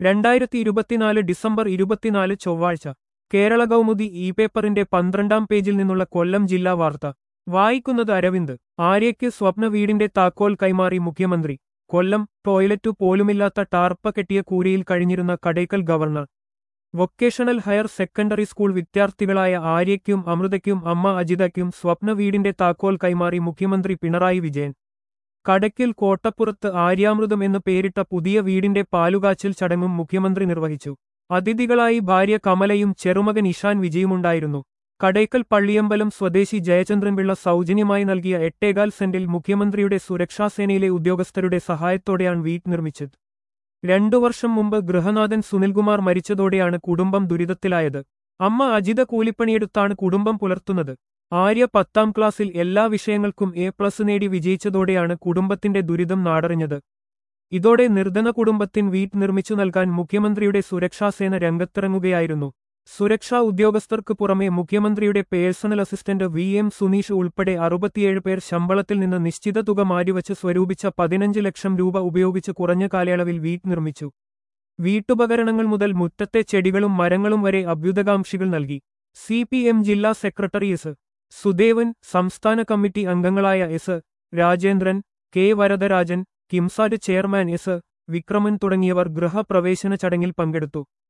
രണ്ടായിരത്തി ഇരുപത്തിനാല് ഡിസംബർ ഇരുപത്തിനാല് ചൊവ്വാഴ്ച കേരള കൗമുദി ഇ പേപ്പറിന്റെ പന്ത്രണ്ടാം പേജിൽ നിന്നുള്ള കൊല്ലം ജില്ലാ വാർത്ത വായിക്കുന്നത് അരവിന്ദ് ആര്യയ്ക്ക് സ്വപ്ന വീടിന്റെ താക്കോൽ കൈമാറി മുഖ്യമന്ത്രി കൊല്ലം ടോയ്ലറ്റു പോലുമില്ലാത്ത ടാർപ്പ കെട്ടിയ കൂരയിൽ കഴിഞ്ഞിരുന്ന Kadakkal governor vocational higher secondary school വിദ്യാർത്ഥികളായ ആര്യയ്ക്കും അമൃതയ്ക്കും അമ്മ അജിതയ്ക്കും സ്വപ്ന വീടിന്റെ താക്കോൽ കൈമാറി മുഖ്യമന്ത്രി പിണറായി വിജയൻ കടയ്ക്കിൽ കോട്ടപ്പുറത്ത് ആര്യാമൃതം എന്ന് പേരിട്ട പുതിയ വീടിന്റെ പാലുകാച്ചൽ ചടങ്ങും മുഖ്യമന്ത്രി നിർവഹിച്ചു അതിഥികളായി ഭാര്യ കമലയും ചെറുമകൻ ഇഷാൻ വിജയുമുണ്ടായിരുന്നു കടയ്ക്കൽ പള്ളിയമ്പലം സ്വദേശി ജയചന്ദ്രൻപിള്ള സൗജന്യമായി നൽകിയ എട്ടേകാൽ സെന്റിൽ മുഖ്യമന്ത്രിയുടെ സുരക്ഷാസേനയിലെ ഉദ്യോഗസ്ഥരുടെ സഹായത്തോടെയാണ് വീട് നിർമ്മിച്ചത് രണ്ടു വർഷം മുമ്പ് ഗൃഹനാഥൻ സുനിൽകുമാർ മരിച്ചതോടെയാണ് കുടുംബം ദുരിതത്തിലായത് അമ്മ അജിത കൂലിപ്പണിയെടുത്താണ് കുടുംബം പുലർത്തുന്നത് ആര്യ പത്താം ക്ലാസ്സിൽ എല്ലാ വിഷയങ്ങൾക്കും എ പ്ലസ് നേടി വിജയിച്ചതോടെയാണ് കുടുംബത്തിന്റെ ദുരിതം നാടറിഞ്ഞത് ഇതോടെ നിർധന കുടുംബത്തിന് വീട് നിർമ്മിച്ചു നൽകാൻ മുഖ്യമന്ത്രിയുടെ സുരക്ഷാസേന രംഗത്തിറങ്ങുകയായിരുന്നു സുരക്ഷാ ഉദ്യോഗസ്ഥർക്ക് പുറമെ മുഖ്യമന്ത്രിയുടെ personal assistant V M Suneesh ഉൾപ്പെടെ അറുപത്തിയേഴ് പേർ ശമ്പളത്തിൽ നിന്ന് നിശ്ചിത തുക മാറ്റിവച്ച് സ്വരൂപിച്ച പതിനഞ്ച് ലക്ഷം രൂപ ഉപയോഗിച്ച് കുറഞ്ഞ കാലയളവിൽ വീട് നിർമ്മിച്ചു വീട്ടുപകരണങ്ങൾ മുതൽ മുറ്റത്തെ ചെടികളും മരങ്ങളും വരെ അഭ്യുതകാംക്ഷികൾ നൽകി സി പി എം ജില്ലാ സെക്രട്ടറി എസ് സുദേവൻ സംസ്ഥാന കമ്മിറ്റി അംഗങ്ങളായ S Rajendran K Varadarajan KIMSAT chairman S Vikraman തുടങ്ങിയവർ ഗൃഹപ്രവേശന ചടങ്ങിൽ പങ്കെടുത്തു